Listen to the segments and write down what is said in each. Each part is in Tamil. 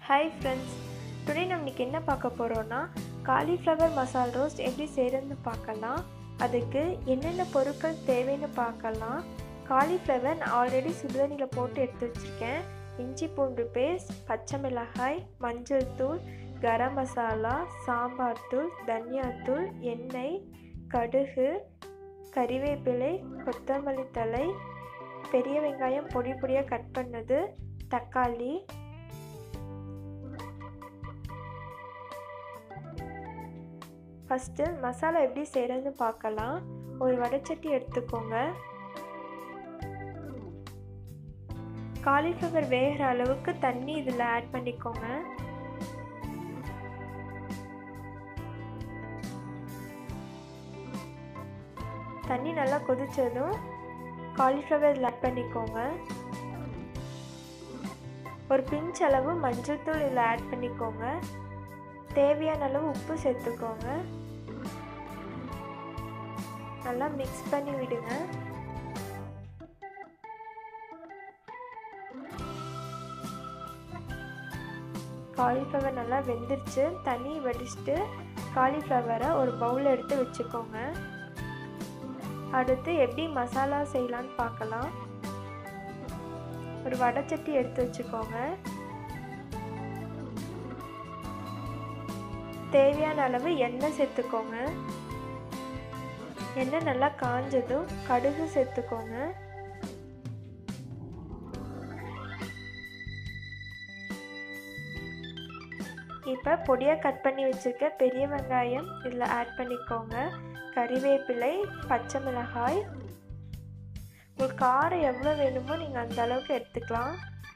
ஹாய் ஃப்ரெண்ட்ஸ் டுடே நம்ம இன்னைக்கு என்ன பார்க்க போகிறோன்னா காலிஃப்ளவர் மசால் ரோஸ்ட் எப்படி செய்கிறதுன்னு பார்க்கலாம் அதுக்கு என்னென்ன பொருட்கள் தேவைன்னு பார்க்கலாம் காலிஃப்ளவர் நான் ஆல்ரெடி சுடுதண்ணியில் போட்டு எடுத்து வச்சுருக்கேன் இஞ்சி பூண்டு பேஸ்ட் பச்சை மிளகாய் மஞ்சள் தூள் கரம் மசாலா சாம்பார் தூள் தனியாத்தூள் எண்ணெய் கடுகு கறிவேப்பிலை கொத்தமல்லி தழை பெரிய வெங்காயம் பொடி பொடியாக கட் பண்ணது தக்காளி ஃபஸ்ட்டு மசாலா எப்படி செய்கிறதுன்னு பார்க்கலாம் ஒரு வடைச்சட்டி எடுத்துக்கோங்க காலிஃப்ளவர் வேகிற அளவுக்கு தண்ணி இதில் ஆட் பண்ணிக்கோங்க தண்ணி நல்லா கொதிச்சதும் காலிஃப்ளவர் இதில் ஆட் பண்ணிக்கோங்க ஒரு பிஞ்ச் அளவு மஞ்சள் தூள் இதில் ஆட் பண்ணிக்கோங்க தேவையான அளவு உப்பு சேர்த்துக்கோங்க நல்லா மிக்ஸ் பண்ணி விடுங்க காலிஃப்ளவர் நல்லா வெந்துருச்சு தண்ணி வடிச்சிட்டு காலிஃப்ளவரை ஒரு பவுல் எடுத்து வச்சுக்கோங்க அடுத்து எப்படி மசாலா செய்யலான்னு பார்க்கலாம் ஒரு வடைச்சட்டி எடுத்து வச்சுக்கோங்க தேவையான அளவு எண்ணெய் சேர்த்துக்கோங்க எண்ணெய் நல்லா காஞ்சதும் கடுகு சேர்த்துக்கோங்க இப்போ பொடியாக கட் பண்ணி வச்சுருக்க பெரிய வெங்காயம் இதில் ஆட் பண்ணிக்கோங்க கறிவேப்பிலை பச்சை மிளகாய் உங்களுக்கு காரம் எவ்வளோ வேணுமோ நீங்கள் அந்த அளவுக்கு எடுத்துக்கலாம்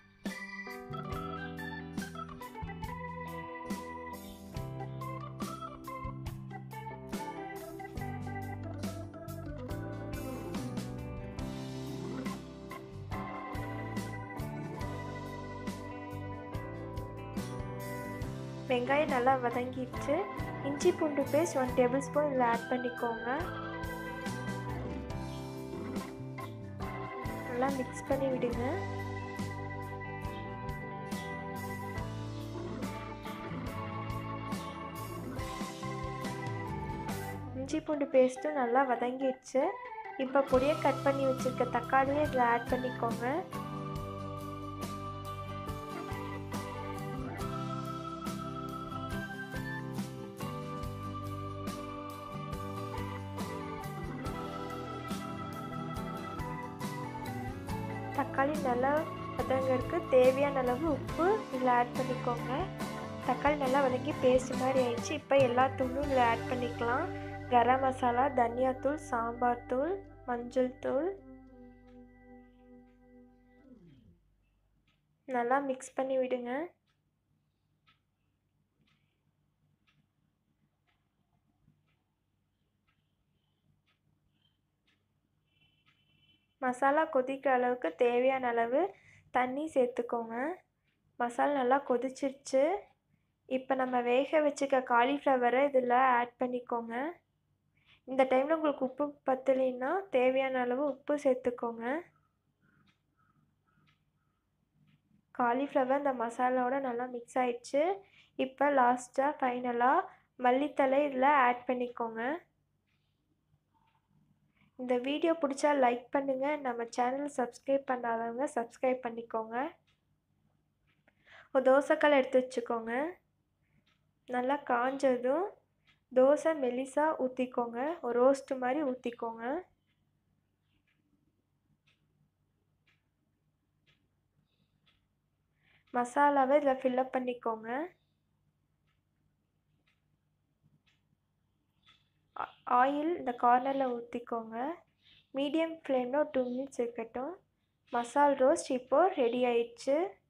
வெங்காயம் நல்லா வதங்கிடுச்சு இஞ்சி பூண்டு பேஸ்ட் ஒன் டேபிள் ஸ்பூன் இதில் ஆட் பண்ணிக்கோங்க நல்லா மிக்ஸ் பண்ணி விடுங்க இஞ்சி பூண்டு பேஸ்ட்டும் நல்லா வதங்கிடுச்சு இப்போ பொடியை கட் பண்ணி வச்சுருக்க தக்காளியை இதில் ஆட் பண்ணிக்கோங்க தக்காளி நல்லா வதங்கிறதுக்கு தேவையான அளவு உப்பு இதில் ஆட் பண்ணிக்கோங்க தக்காளி நல்லா வதங்கி பேஸ்ட் மாதிரி ஆயிடுச்சு இப்போ எல்லா தூளும் இதில் ஆட் பண்ணிக்கலாம் கரம் மசாலா தனியாத்தூள் சாம்பார் தூள் மஞ்சள் தூள் நல்லா மிக்ஸ் பண்ணி விடுங்க மசாலா கொதிக்கிற அளவுக்கு தேவையான அளவு தண்ணி சேர்த்துக்கோங்க மசாலா நல்லா கொதிச்சிருச்சு இப்போ நம்ம வேக வச்சுக்க காலிஃப்ளவரை இதில் ஆட் பண்ணிக்கோங்க இந்த டைமில் உங்களுக்கு உப்பு பத்தலைன்னா தேவையான அளவு உப்பு சேர்த்துக்கோங்க காலிஃப்ளவர் இந்த மசாலாவோட நல்லா மிக்ஸ் ஆயிடுச்சு இப்போ லாஸ்ட்டாக ஃபைனலாக மல்லித்தலை இதில் ஆட் பண்ணிக்கோங்க இந்த வீடியோ பிடிச்சா லைக் பண்ணுங்கள் நம்ம சேனல் சப்ஸ்கிரைப் பண்ணாதவங்க சப்ஸ்கிரைப் பண்ணிக்கோங்க ஒரு தோசைக்கல் எடுத்து வச்சுக்கோங்க நல்லா காஞ்சதும் தோசை மெலிசாக ஊற்றிக்கோங்க ஒரு ரோஸ்ட்டு மாதிரி ஊற்றிக்கோங்க மசாலாவை இதில் ஃபில்லப் பண்ணிக்கோங்க ஆயில் இந்த கார்னரில் ஊற்றிக்கோங்க மீடியம் ஃப்ளேமில் ஒரு டூ மினிட்ஸ் இருக்கட்டும் மசால் ரோஸ்ட் இப்போது ரெடி ஆயிடுச்சு